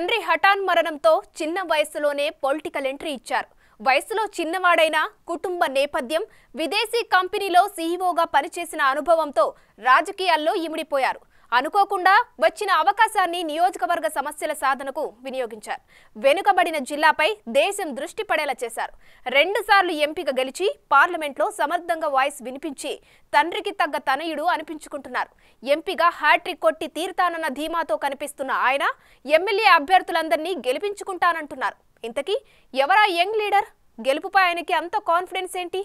తండ్రి హఠాన్ మరణంతో చిన్న వయసులోనే పొలిటికల్ ఎంట్రీ ఇచ్చారు వయసులో చిన్నవాడైన కుటుంబ నేపథ్యం విదేశీ కంపెనీలో సీఈఓగా పనిచేసిన అనుభవంతో రాజకీయాల్లో ఇమిడిపోయారు అనుకోకుండా వచ్చిన అవకాశాన్ని నియోజకవర్గ సమస్యల సాధనకు వినియోగించారు వెనుకబడిన జిల్లాపై దేశం దృష్టి పడేలా చేశారు రెండుసార్లు ఎంపిక గెలిచి పార్లమెంట్లో సమర్థంగా వాయిస్ వినిపించి తండ్రికి తగ్గ తనయుడు అనిపించుకుంటున్నారు ఎంపీగా హ్యాట్రిక్ కొట్టి తీరుతానన్న ధీమాతో కనిపిస్తున్న ఆయన ఎమ్మెల్యే అభ్యర్థులందరినీ గెలిపించుకుంటానంటున్నారు ఇంతకీ ఎవరా యంగ్ లీడర్ గెలుపుపై ఆయనకి అంత కాన్ఫిడెన్స్ ఏంటి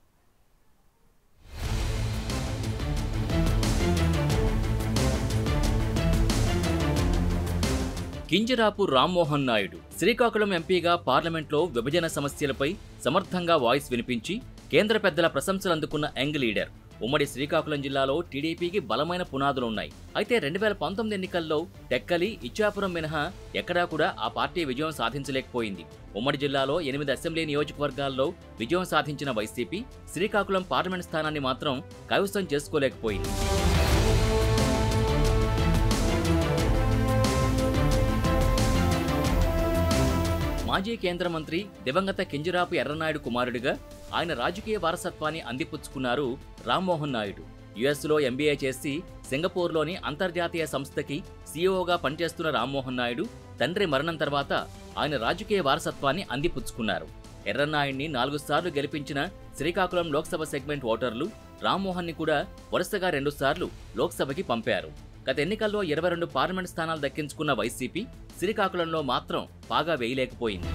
కింజరాపు రామ్మోహన్ నాయుడు శ్రీకాకుళం ఎంపీగా పార్లమెంట్లో విభజన సమస్యలపై సమర్థంగా వాయిస్ వినిపించి కేంద్ర పెద్దల ప్రశంసలు అందుకున్న యంగ్ లీడర్ ఉమ్మడి శ్రీకాకుళం జిల్లాలో టీడీపీకి బలమైన పునాదులున్నాయి అయితే రెండు వేల పంతొమ్మిది ఎన్నికల్లో టెక్కలి ఇచ్చాపురం మినహా ఎక్కడా కూడా ఆ పార్టీ విజయం సాధించలేకపోయింది ఉమ్మడి జిల్లాలో ఎనిమిది అసెంబ్లీ నియోజకవర్గాల్లో విజయం సాధించిన వైసీపీ శ్రీకాకుళం పార్లమెంట్ స్థానాన్ని మాత్రం కైవసం చేసుకోలేకపోయింది మాజీ కేంద్ర మంత్రి దివంగత కింజరాపు ఎర్రనాయుడు కుమారుడిగా ఆయన రాజకీయ వారసత్వాన్ని అందిపుచ్చుకున్నారు రామ్మోహన్ నాయుడు యుఎస్లో ఎంబీఏ చేసి సింగపూర్లోని అంతర్జాతీయ సంస్థకి సీఈఓగా పనిచేస్తున్న రామ్మోహన్ నాయుడు తండ్రి మరణం తర్వాత ఆయన రాజకీయ వారసత్వాన్ని అందిపుచ్చుకున్నారు ఎర్రన్నాయుడిని నాలుగు సార్లు గెలిపించిన శ్రీకాకుళం లోక్సభ సెగ్మెంట్ ఓటర్లు రామ్మోహన్ని కూడా వరుసగా రెండుసార్లు లోక్సభకి పంపారు గత ఎన్నికల్లో ఇరవై రెండు పార్లమెంట్ స్థానాలు దక్కించుకున్న వైసీపీ శ్రీకాకుళంలో మాత్రం బాగా వేయలేకపోయింది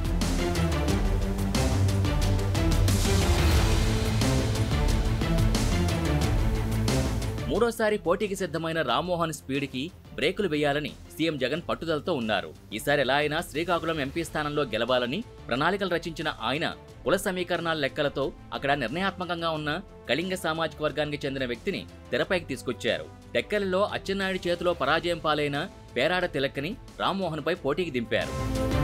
మూడోసారి పోటీకి సిద్ధమైన రామ్మోహన్ స్పీడ్కి బ్రేకులు వేయాలని సీఎం జగన్ పట్టుదలతో ఉన్నారు ఈసారి ఎలా అయినా శ్రీకాకుళం ఎంపీ స్థానంలో గెలవాలని ప్రణాళికలు రచించిన ఆయన కుల సమీకరణాల లెక్కలతో అక్కడ నిర్ణయాత్మకంగా ఉన్న కళింగ సామాజిక వర్గానికి చెందిన వ్యక్తిని తెరపైకి తీసుకొచ్చారు టెక్కలిలో అచ్చెన్నాయుడు చేతిలో పరాజయం పాలైన పేరాడ తిలక్కని రామ్మోహన్పై పోటీకి దింపారు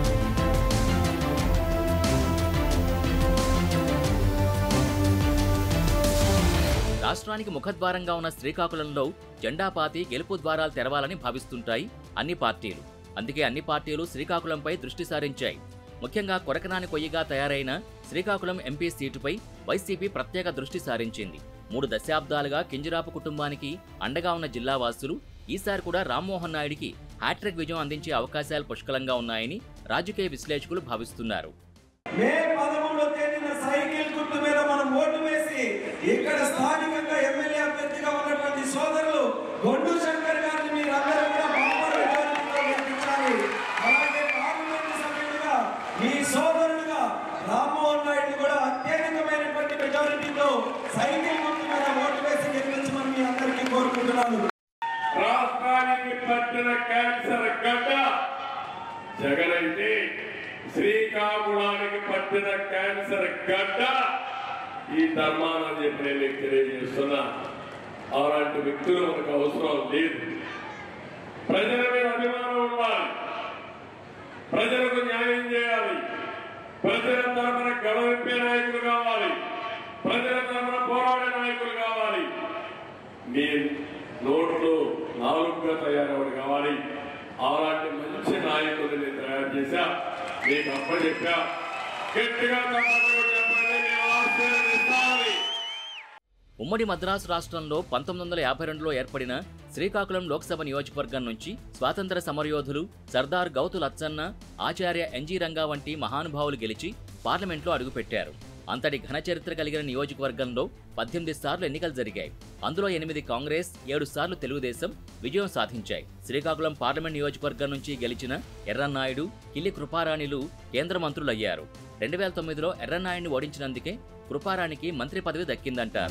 రాష్ట్రానికి ముఖద్వారంగా ఉన్న శ్రీకాకుళంలో జెండా పాతి గెలుపు ద్వారాలు తెరవాలని భావిస్తుంటాయి అన్ని పార్టీలు అందుకే అన్ని పార్టీలు శ్రీకాకుళంపై దృష్టి సారించాయి ముఖ్యంగా కొరకనాని కొయ్యగా తయారైన శ్రీకాకుళం ఎంపీ సీటుపై వైసీపీ ప్రత్యేక దృష్టి సారించింది మూడు దశాబ్దాలుగా కింజరాపు కుటుంబానికి అండగా ఉన్న జిల్లావాసులు ఈసారి కూడా రామ్మోహన్ నాయుడికి హ్యాట్రిక్ విజయం అందించే అవకాశాలు పుష్కలంగా ఉన్నాయని రాజకీయ విశ్లేషకులు భావిస్తున్నారు మే పదమూడో తేదీన సైకిల్ గుర్తు మీద మనం ఓటు వేసి ఇక్కడ స్థానికంగా ఎమ్మెల్యే అభ్యర్థిగా ఉన్నటువంటి సోదరులు గొండు శంకర్ గారిని మీరందరూ కూడా బంపర్ మెజారిటీతో గెలిపించాలి అలాగే పార్లమెంట్ సభ్యుడిగా మీ సోదరుడుగా రామ్మోహన్ నాయుడు కూడా అత్యధికమైనటువంటి మెజారిటీతో సైకిల్ గుర్తు మీద ఓటు వేసి గెలిపించమని మీ అందరికీ కోరుకుంటున్నాను రాష్ట్రానికి పట్టిన క్యాన్సర్ గడ్డ జగన్ అయితే శ్రీకాకుళానికి పట్టిన క్యాన్సర్ గడ్డ ఈ ధర్మాన్ని చెప్పి నేను మీకు తెలియజేస్తున్నా అలాంటి వ్యక్తులు మనకు అవసరం లేదు ప్రజల మీద అభిమానం ఉండాలి ప్రజలకు న్యాయం చేయాలి ప్రజల తరఫున గడవింపే నాయకులు కావాలి ప్రజల తరఫున పోరాడే నాయకులు కావాలి మీ నోట్లో నాలుగుగా తయారవడు కావాలి అలాంటి మంచి నాయకులు నేను తయారు చేశా మీకు అప్పచెప్పా గట్టిగా తప్పకుండా చెప్పండి నేను ఆశీర్వదిస్తాను ఉమ్మడి మద్రాసు రాష్ట్రంలో పంతొమ్మిది వందల యాభై రెండులో ఏర్పడిన శ్రీకాకుళం లోక్సభ నియోజకవర్గం నుంచి స్వాతంత్ర సమరయోధులు సర్దార్ గౌతు లచ్చన్న ఆచార్య ఎన్జీ రంగా వంటి మహానుభావులు గెలిచి పార్లమెంట్లో అడుగుపెట్టారు అంతటి ఘన చరిత్ర కలిగిన నియోజకవర్గంలో పద్దెనిమిది సార్లు ఎన్నికలు జరిగాయి అందులో ఎనిమిది కాంగ్రెస్ ఏడు సార్లు తెలుగుదేశం విజయం సాధించాయి శ్రీకాకుళం పార్లమెంట్ నియోజకవర్గం నుంచి గెలిచిన ఎర్రన్నాయుడు కిల్లి కృపారాణిలు కేంద్ర మంత్రులయ్యారు రెండు వేల తొమ్మిదిలో ఎర్రన్నాయుడిని ఓడించినందుకే కృపారాణికి మంత్రి పదవి దక్కిందంటారు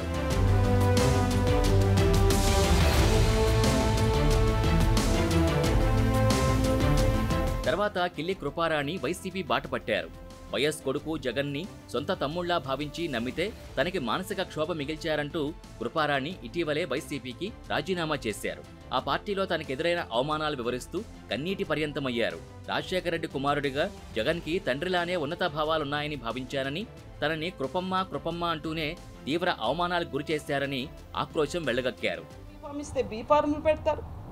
తర్వాత కిల్లి కృపారాణి వైసీపీ బాట పట్టారు వైఎస్ కొడుకు జగన్ని సొంత తమ్ముళ్లా భావించి నమ్మితే తనకి మానసిక క్షోభ మిగిల్చారంటూ కృపారాణి ఇటీవలే వైసీపీకి రాజీనామా చేశారు ఆ పార్టీలో తనకు ఎదురైన అవమానాలు వివరిస్తూ కన్నీటి పర్యంతమయ్యారు రాజశేఖర రెడ్డి కుమారుడిగా జగన్కి తండ్రిలానే ఉన్నత భావాలున్నాయని భావించానని తనని కృపమ్మ కృపమ్మ అంటూనే తీవ్ర అవమానాలకు గురి చేశారని ఆక్రోశం వెళ్లగక్కారు ఫామ్ ఇస్తే బీ ఫార్ములు పెడతారు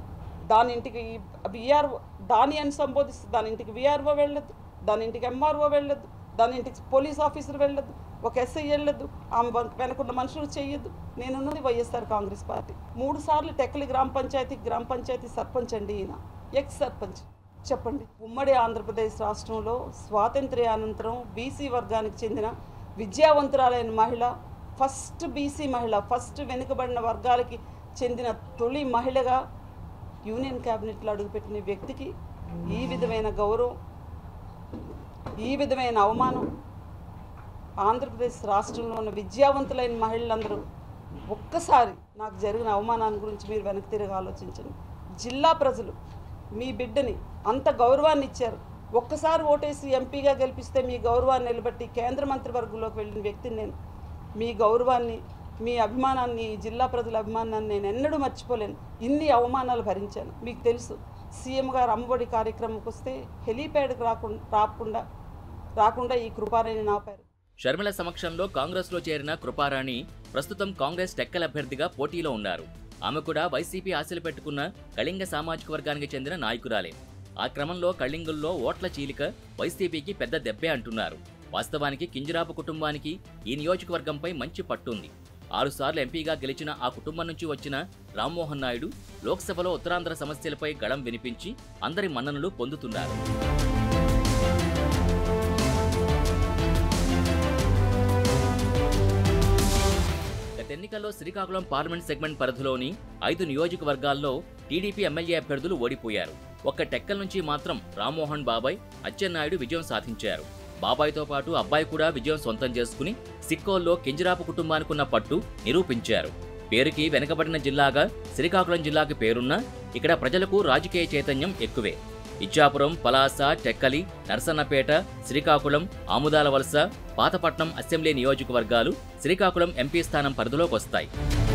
దాని ఇంటికి విఆర్ఓ దాని అని సంబోధిస్తే దాని ఇంటికి విఆర్ఓ వెళ్ళదు దాని ఇంటికి ఎంఆర్ఓ వెళ్ళదు దాని ఇంటికి పోలీస్ ఆఫీసర్ వెళ్ళదు ఒక ఎస్ఐ వెళ్ళదు ఆమె వెన- వెనకున్న మనుషులు చెయ్యొద్దు నేనున్నది వైఎస్ఆర్ కాంగ్రెస్ పార్టీ మూడు సార్లు టెక్కలి గ్రామ పంచాయతీ గ్రామ పంచాయతీ సర్పంచ్ అండి ఈయన ఎక్స్ సర్పంచ్ చెప్పండి ఉమ్మడి ఆంధ్రప్రదేశ్ రాష్ట్రంలో స్వాతంత్ర్యానంతరం బీసీ వర్గానికి చెందిన విద్యావంతురాలైన మహిళ ఫస్ట్ బీసీ మహిళ ఫస్ట్ వెనుకబడిన వర్గాలకి చెందిన తొలి మహిళగా యూనియన్ క్యాబినెట్లో అడుగుపెట్టిన వ్యక్తికి ఈ విధమైన గౌరవం ఈ విధమైన అవమానం ఆంధ్రప్రదేశ్ రాష్ట్రంలో ఉన్న విద్యావంతులైన మహిళలందరూ ఒక్కసారి నాకు జరిగిన అవమానాన్ని గురించి మీరు వెనక్కి తిరిగి ఆలోచించండి జిల్లా ప్రజలు మీ బిడ్డని అంత గౌరవాన్ని ఇచ్చారు ఒక్కసారి ఓటేసి ఎంపీగా గెలిపిస్తే మీ గౌరవాన్ని నిలబెట్టి కేంద్ర మంత్రివర్గంలోకి వెళ్ళిన వ్యక్తిని నేను మీ గౌరవాన్ని మీ అభిమానాన్ని ఈ జిల్లా ప్రజల అభిమానాన్ని నేను ఎన్నడూ మర్చిపోలేను ఇన్ని అవమానాలు భరించాను మీకు తెలుసు సీఎం గారు అమ్మఒడి కార్యక్రమంకి వస్తే హెలీప్యాడ్కి రాకుండా రాకుండా రాకుండా ఈ కృపారాణి నాపారు షర్మిల సమక్షంలో కాంగ్రెస్లో చేరిన కృపారాణి ప్రస్తుతం కాంగ్రెస్ టెక్కల అభ్యర్థిగా పోటీలో ఉన్నారు ఆమె కూడా వైసీపీ ఆశలు పెట్టుకున్న కళింగ సామాజిక వర్గానికి చెందిన నాయకురాలే ఆ క్రమంలో కళింగుల్లో ఓట్ల చీలిక వైసీపీకి పెద్ద దెబ్బే అంటున్నారు వాస్తవానికి కింజరాపు కుటుంబానికి ఈ నియోజకవర్గంపై మంచి పట్టుంది ఆరుసార్లు ఎంపీగా గెలిచిన ఆ కుటుంబం నుంచి వచ్చిన రామ్మోహన్ నాయుడు లోక్సభలో ఉత్తరాంధ్ర సమస్యలపై గళం వినిపించి అందరి మన్ననలు పొందుతున్నారు గత ఎన్నికల్లో శ్రీకాకుళం పార్లమెంట్ సెగ్మెంట్ పరిధిలోని ఐదు నియోజకవర్గాల్లో టీడీపీ ఎమ్మెల్యే అభ్యర్థులు ఓడిపోయారు ఒక్క టెక్కల్ నుంచి మాత్రం రామ్మోహన్ బాబాయ్ అచ్చెన్నాయుడు విజయం సాధించారు బాబాయ్తో పాటు అబ్బాయి కూడా విజయం సొంతం చేసుకుని సిక్కోల్లో కింజరాపు కుటుంబానికున్న పట్టు నిరూపించారు పేరుకి వెనుకబడిన జిల్లాగా శ్రీకాకుళం జిల్లాకి పేరున్నా ఇక్కడ ప్రజలకు రాజకీయ చైతన్యం ఎక్కువే ఇచ్చాపురం పలాస టెక్కలి నర్సన్నపేట శ్రీకాకుళం ఆముదాల వలస పాతపట్నం అసెంబ్లీ నియోజకవర్గాలు శ్రీకాకుళం ఎంపీ స్థానం పరిధిలోకి వస్తాయి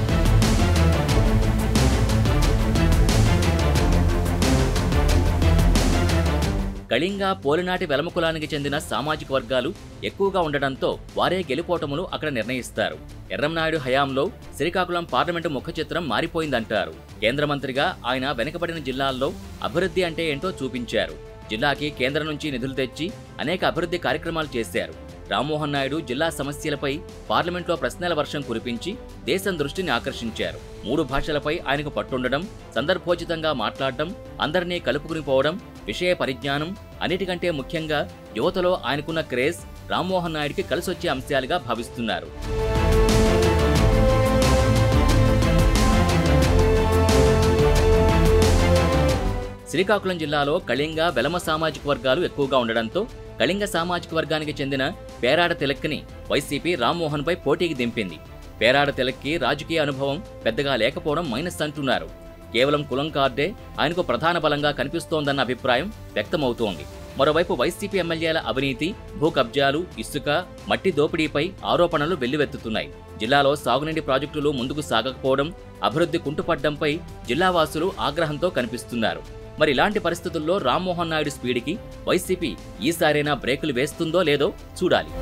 కళింగ పోలినాటి వెలమకులానికి చెందిన సామాజిక వర్గాలు ఎక్కువగా ఉండడంతో వారే గెలుపోటములు అక్కడ నిర్ణయిస్తారు ఎర్రంనాయుడు హయాంలో శ్రీకాకుళం పార్లమెంటు ముఖ చిత్రం మారిపోయిందంటారు కేంద్ర మంత్రిగా ఆయన వెనుకబడిన జిల్లాల్లో అభివృద్ధి అంటే ఏంటో చూపించారు జిల్లాకి కేంద్రం నుంచి నిధులు తెచ్చి అనేక అభివృద్ధి కార్యక్రమాలు చేశారు రామ్మోహన్ నాయుడు జిల్లా సమస్యలపై పార్లమెంట్లో ప్రశ్నల వర్షం కురిపించి దేశం దృష్టిని ఆకర్షించారు మూడు భాషలపై ఆయనకు పట్టుండడం సందర్భోచితంగా మాట్లాడడం అందరినీ కలుపుకుని పోవడం విషయ పరిజ్ఞానం అన్నిటికంటే ముఖ్యంగా యువతలో ఆయనకున్న క్రేజ్ రామ్మోహన్ నాయుడికి కలిసొచ్చే అంశాలుగా భావిస్తున్నారు శ్రీకాకుళం జిల్లాలో కళింగ వెలమ సామాజిక వర్గాలు ఎక్కువగా ఉండడంతో కళింగ సామాజిక వర్గానికి చెందిన పేరాడ తిలక్ని వైసీపీ రామ్మోహన్పై పోటీకి దింపింది పేరాడ తిలక్కి రాజకీయ అనుభవం పెద్దగా లేకపోవడం మైనస్ అంటున్నారు కేవలం కులం కార్డే ఆయనకు ప్రధాన బలంగా కనిపిస్తోందన్న అభిప్రాయం వ్యక్తమవుతోంది మరోవైపు వైసీపీ ఎమ్మెల్యేల అవినీతి భూ కబ్జాలు ఇసుక మట్టి దోపిడీపై ఆరోపణలు వెల్లువెత్తుతున్నాయి జిల్లాలో సాగునీటి ప్రాజెక్టులు ముందుకు సాగకపోవడం అభివృద్ధి కుంటుపడ్డంపై జిల్లావాసులు ఆగ్రహంతో కనిపిస్తున్నారు మరి ఇలాంటి పరిస్థితుల్లో రామ్మోహన్ నాయుడు స్పీడ్కి వైసీపీ ఈసారైనా బ్రేకులు వేస్తుందో లేదో చూడాలి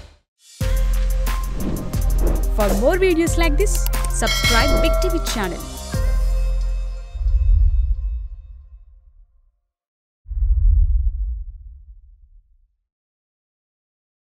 For more videos like this, subscribe Big TV channel